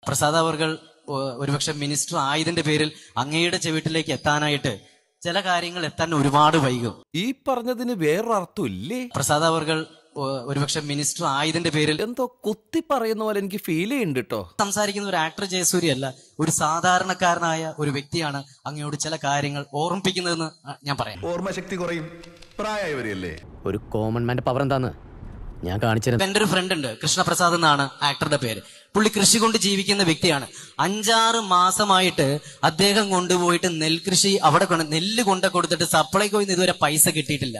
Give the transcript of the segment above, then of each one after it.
പ്രസാദ് അവർകൾ ഒരുപക്ഷെ മിനിസ്റ്റർ ആയതിന്റെ പേരിൽ അങ്ങയുടെ ചെവിട്ടിലേക്ക് എത്താനായിട്ട് ചില കാര്യങ്ങൾ എത്താൻ ഒരുപാട് വൈകും ഈ പറഞ്ഞതിന് വേറൊരർത്ഥം ഇല്ലേ പ്രസാദ് അവർകൾ ഒരുപക്ഷെ മിനിസ്റ്റർ ആയതിന്റെ പേരിൽ എന്തോ കുത്തി പറയുന്ന പോലെ എനിക്ക് ഫീൽ ചെയ്യുന്നുണ്ട് കേട്ടോ സംസാരിക്കുന്ന ഒരു ആക്ടർ ജയസൂര്യ അല്ല ഒരു സാധാരണക്കാരനായ ഒരു വ്യക്തിയാണ് അങ്ങയോട് ചില കാര്യങ്ങൾ ഓർമ്മിപ്പിക്കുന്നതെന്ന് ഞാൻ പറയാം ഓർമ്മശക്തി കുറയും പ്രായമായവരെയല്ലേ ഒരു കോമൺ മാന്റെ പവർ എന്താന്ന് ഞാൻ കാണിച്ചു എന്റെ ഒരു ഫ്രണ്ട് ഉണ്ട് കൃഷ്ണപ്രസാദ് എന്നാണ് ആക്ടറുടെ പേര് പുള്ളി കൃഷി കൊണ്ട് ജീവിക്കുന്ന വ്യക്തിയാണ് അഞ്ചാറ് മാസമായിട്ട് അദ്ദേഹം കൊണ്ടുപോയിട്ട് നെൽകൃഷി അവിടെ കൊണ്ട് നെല്ല് കൊണ്ട് കൊടുത്തിട്ട് സപ്ലൈകോ ഇതുവരെ പൈസ കിട്ടിയിട്ടില്ല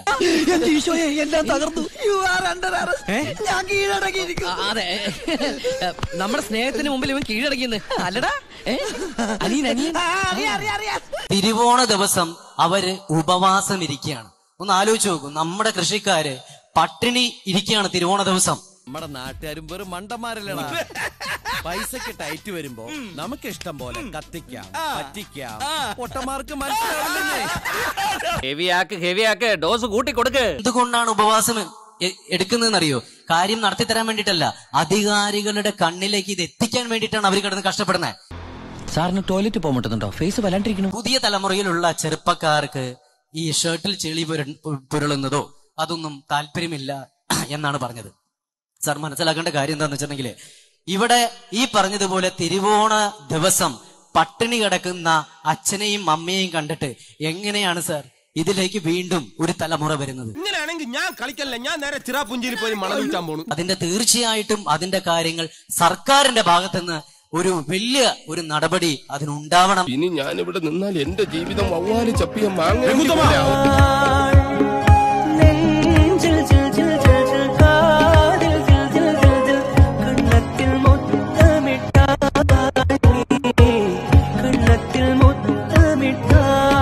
അതെ നമ്മുടെ സ്നേഹത്തിന് മുമ്പിൽ ഇവൻ കീഴടങ്ങിയെന്ന് അല്ലടാ ഏ? അനിയൻ അനിയൻ തിരുവോണ ദിവസം അവര് ഉപവാസം ഇരിക്കുകയാണ് ഒന്ന് ആലോചിച്ച് നോക്കൂ നമ്മുടെ കൃഷിക്കാര് പട്ടിണി ഇരിക്കുകയാണ് തിരുവോണ ദിവസം നമ്മുടെ നാട്ടുകാരും വെറും മണ്ടന്മാരല്ലടാ പൈസക്ക് ടൈറ്റ് വരുമ്പോ നമുക്ക് ഇഷ്ടം പോലെ കത്തിക്കാം പറ്റിക്കാം പൊട്ടന്മാർക്ക് മനസ്സിലാവില്ലേ ഹെവിയാക്ക് ഹെവിയാക്ക് ഡോസ് കൂട്ടി കൊടുക്ക് എന്തുകൊണ്ടാണ് ഉപവാസം എ- എടുക്കുന്നതെന്നറിയോ കാര്യം നടത്തി തരാൻ വേണ്ടിയിട്ടല്ല അധികാരികളുടെ കണ്ണിലേക്ക് ഇത് എത്തിക്കാൻ വേണ്ടിയിട്ടാണ് അവർ കിടന്ന് കഷ്ടപ്പെടുന്നത് സാറിന് ടോയ്ലറ്റ് പോകാൻ പറ്റുന്നുണ്ടോ ഫേസ് വല്ലാണ്ടിരിക്കണു പുതിയ തലമുറയിലുള്ള ചെറുപ്പക്കാർക്ക് ഈ ഷർട്ടിൽ ചെളി പുര- പുരളുന്നതോ അതൊന്നും താല്പര്യമില്ല എന്നാണ് പറഞ്ഞത് സാർ മനസ്സിലാക്കേണ്ട കാര്യം എന്താന്ന് വെച്ചിട്ടുണ്ടെങ്കിൽ ഇവിടെ ഈ പറഞ്ഞതുപോലെ തിരുവോണ ദിവസം പട്ടിണി കിടക്കുന്ന അച്ഛനെയും അമ്മയെയും കണ്ടിട്ട് എങ്ങനെയാണ് സാർ ഇതിലേക്ക് വീണ്ടും ഒരു തലമുറ വരുന്നത് ഇങ്ങനെയാണെങ്കിൽ ഞാൻ കളിക്കല്ല ഞാൻ നേരെ ചിറാപുഞ്ചിയിൽ പോയി മണം വിൽക്കാൻ പോണു അതിന്റെ തീർച്ചയായിട്ടും അതിന്റെ കാര്യങ്ങൾ സർക്കാരിന്റെ ഭാഗത്തുനിന്ന് ഒരു വലിയ ഒരു നടപടി അതിനുണ്ടാവണം ഇനി ഞാനിവിടെ നിന്നാൽ എന്റെ ജീവിതം വവ്വാല് ചപ്പിയ മാങ്ങ നെഞ്ചിൽ ജിൽ ജിൽ ജിൽ ജിൽ കാതിൽ ജിൽ ജിൽ ജിൽ ജിൽ കണ്ണത്തിൽ മുത്തമിട്ടായി കണ്ണത്തിൽ മുത്തമിട്ടായി